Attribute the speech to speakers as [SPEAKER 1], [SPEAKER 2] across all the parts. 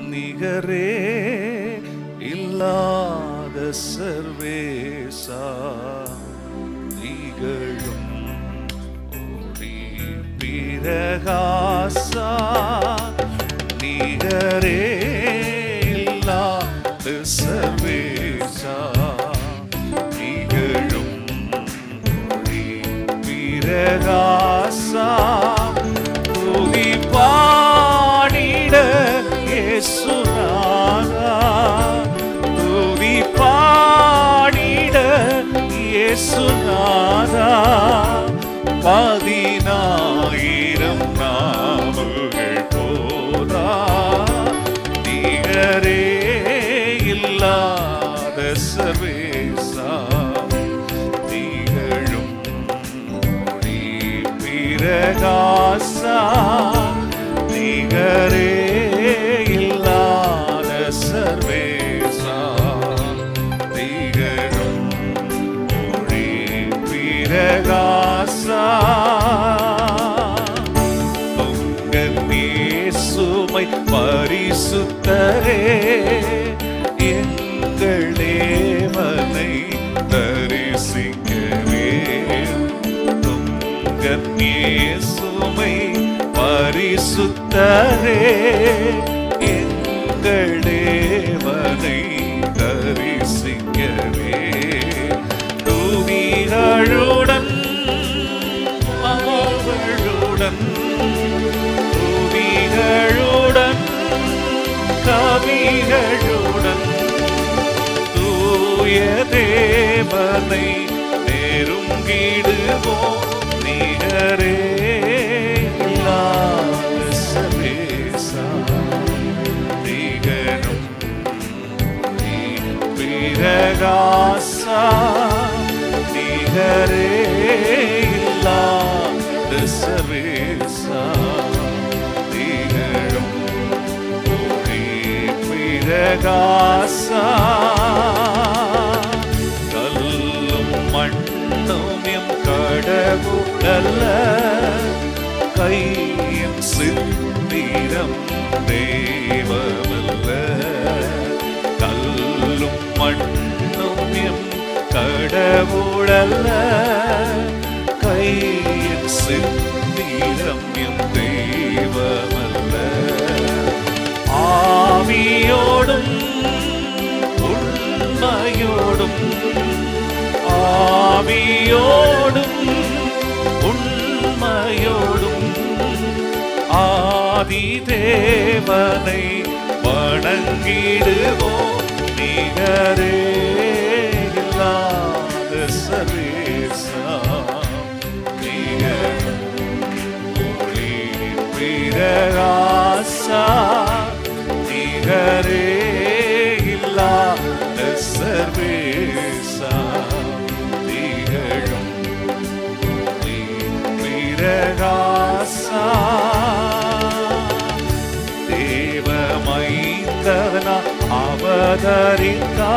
[SPEAKER 1] நிகரே இல்லாத சர்வேசா நிகழும் ஒளி பிரகாசா நிகரே இல்லாத சர்வேசா நிகழும் ஒளி பிரகாசா துதி பாடிட இயேசுநாதா துதி பாடிட இயேசுநாதா பதினாயிரம் நாவுகள் போதா நிகரே இல்லாத சர்வேசா திகழும் ஒளி பிரகாசா நிகரே இல்லாத சர்வேசா திகழும் ஒளி பிரகாசா உங்கள் இயேசுமை பரிசுத்தரே எங்கள் தேவனை தரிசிக்கவே உங்கள் இயேசுமை பரிசுத்தரே எங்கள் தேவனை தரிசிக்கவே தூவிகளுடன் அவர்களுடன் துதிகளுடன் கவிகளுடன் தூய தேவனை நெருங்கிடுவோம் நிகரே இல்லாத சர்வேசா. திகழும் ஒளி பிரகாசா நிகரே இல்லாத சர்வேசா. திகழும் ஒளி பிரகாசா கல்லும் மண்ணும் எம் கடவுளல்ல கையும் சித்திரம் தேவமல்ல கல்லும் மண்ணும் எம் கடவுளல்ல கையின் சித்திரம் எம் தெய்வமல்ல ஆவியோடும் உண்மையோடும் ஆவியோடும் உண்மையோடும் ஆதி தேவனை வணங்கிடுவோம் நிகரே இல்லாத சர்வேசா நிகரும் ஒளி பிரகாசா நிகரே இல்லாத சர்வேசா திகழும் ஒளி பிரகாசா தேவமைந்தவனா அவதரித்தா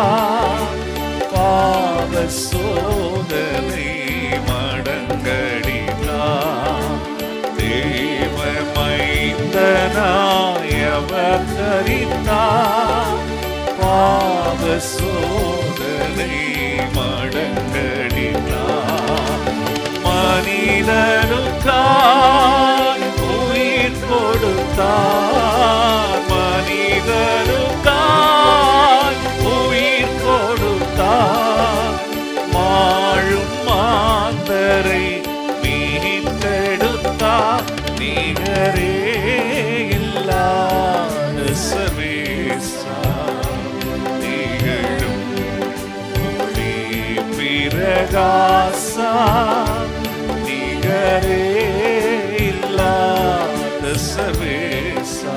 [SPEAKER 1] பாவ சோதனை மடங்கடினா தேவமைந்தனாய் அவதரித்தா பாவ சோதனை மடங்கடினா மனிதனுக்காய் உயிர் கொடுத்தார் மனிதனுக்காய் உயிர் கொடுத்தார் மாழும் மாந்தரை மீட்டெடுத்தார் நிகரே இல்லாத சர்வேசா திகழும் ஒளி பிரகாசா நிகரே இல்லாத சர்வேசா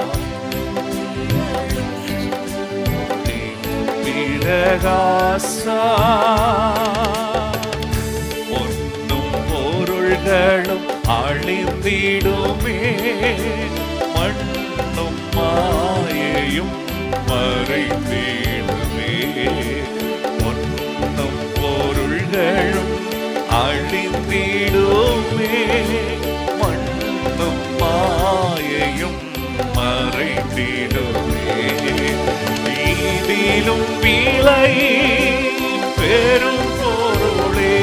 [SPEAKER 1] ஒளி பிரகாசா பொன்னும் பொருள்களும் அழிந்திடுமே மண்ணும் மாயையும் மறைந்திடுமே பொன்னும் பொருள்களும் அழிந்திடுமே மண்ணும் மாயையும் மறைந்திடுமே இதிலும் விலை பெரும் பொருளே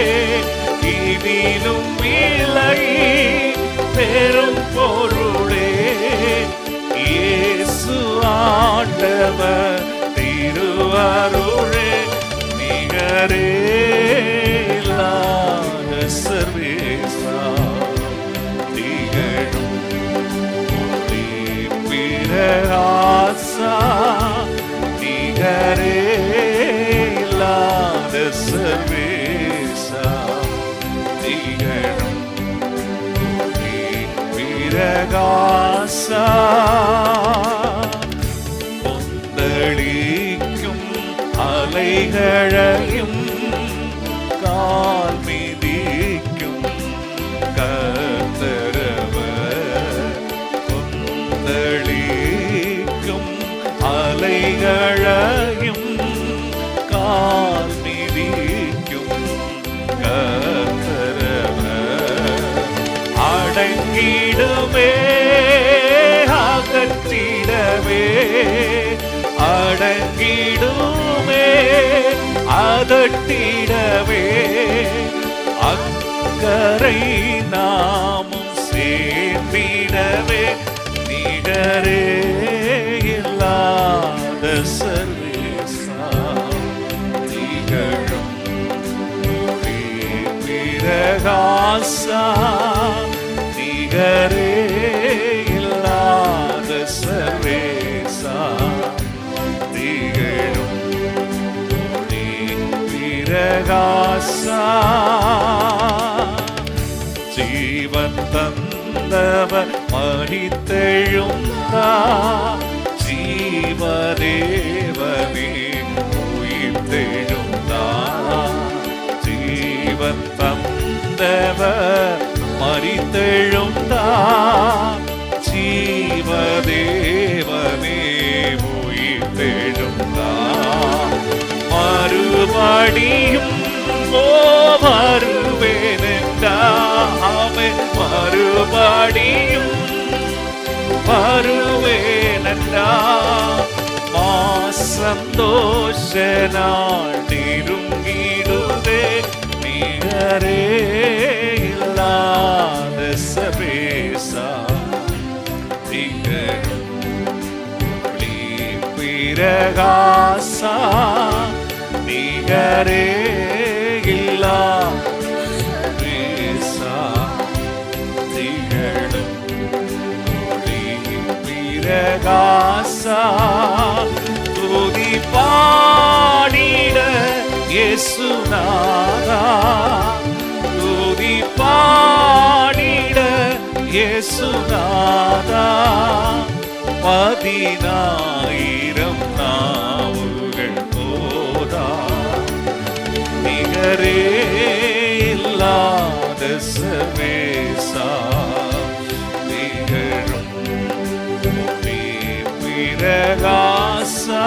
[SPEAKER 1] இதிலும் விலை பெரும் பொருளே இயேசு ஆண்டவர் திருவருளே நிகரே இல்லாத சர்வேசா திகழும் ஒளி பிரகாசா நிகரே இல்லாத சர்வேசா திகழும் ஒளி பிரகாசா கொந்தளிக்கும் அலைகளையும் கால் மிதிக்கும் கத்தரவர் கொந்தளிக்கும் அலைகளையும் கால் மிதிக்கும் கத்தரவர் அடங்கிடுமே அகற்றிடவே அடங்கிடுமே அதட்டிடவே அக்கறை நாமும் சேர்ந்திடவே நிகரே இல்லாத சர்வேசா திகழும் ஒளி பிரகாசா நிகரே இல்லாத சர்வேசா திகழும் ஒளி பிரகாசா ஜீவன் தந்தவர் மறித்தெழுந்தா ஜீவதேவனே உயிர் தெழுந்தா ஜீவன் தந்தவர் மறித்தெழுந்தா ஜீவதேவனே உயிர் தெழுந்தா மறுபடியும் ஓ வருவேனென்றாமே மறுபடியும் வருவேனென்றா மா சந்தோஷ நாள் நெருங்கிடுவே நிகரே இல்லாத சபேசா திகழும் ஒளி பிரகாசா நிகரே இல்லா பேசா திகழும் ஒளி பிரகாசா துதி பாடிட இயேசுநாதா துதி பாடிட இயேசுநாதா பதினாயிரம் நாவுகள் போதா நிகரே இல்லாத சவேசா நிகழும் ஒளி பிரகாசா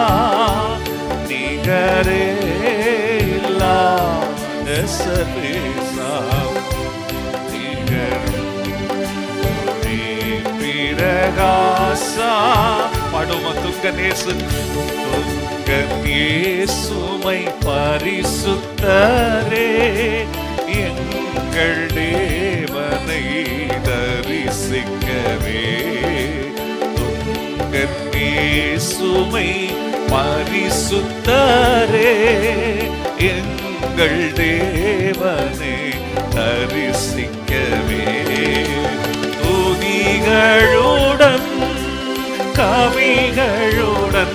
[SPEAKER 1] நிகரே இல்லாத சவேசா நிகழும் ஒளி பிரகாசா படும துங்கநேசு துங்கநேசுமை பரிசுத்தரே எங்கள் தேவனை தரிசிக்கவே துங்கநேசுமை பரிசுத்தரே எங்கள் தேவனை தரிசிக்கவே துதிகளுடன் கவிகளுடன்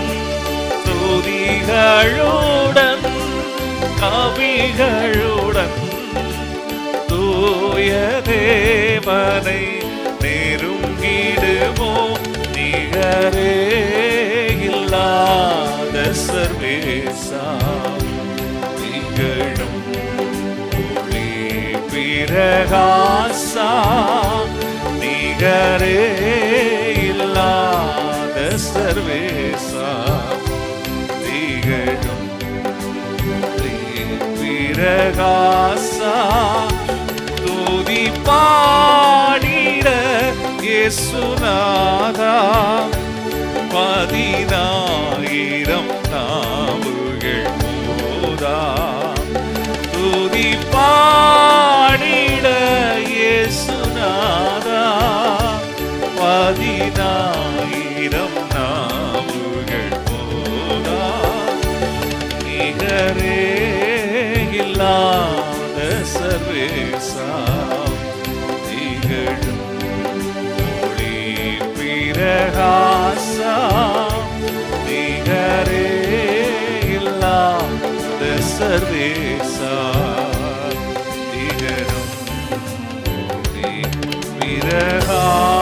[SPEAKER 1] துதிகளுடன் கவிகளுடன் தூய தேவனை நெருங்கிடுவோம் நிகரே இல்லாத சர்வேசா திகழும் ஒளி பிரகாசா நிகரே இல்லாத சர்வேசா திகழும் ஒளி பிரகாசா துதி பாடிட இயேசுநாதா பதினாயிரம் நாவுகள் போதா துதி பாடிட இயேசுநாதா பதினாயிரம் நாவுகள் போதா நிகரே இல்லாத சர்வேசா திகழும் ஒளி பிரகாசா நிகரே இல்லாத சர்வேசா திகழும் ஒளி பிரகாசா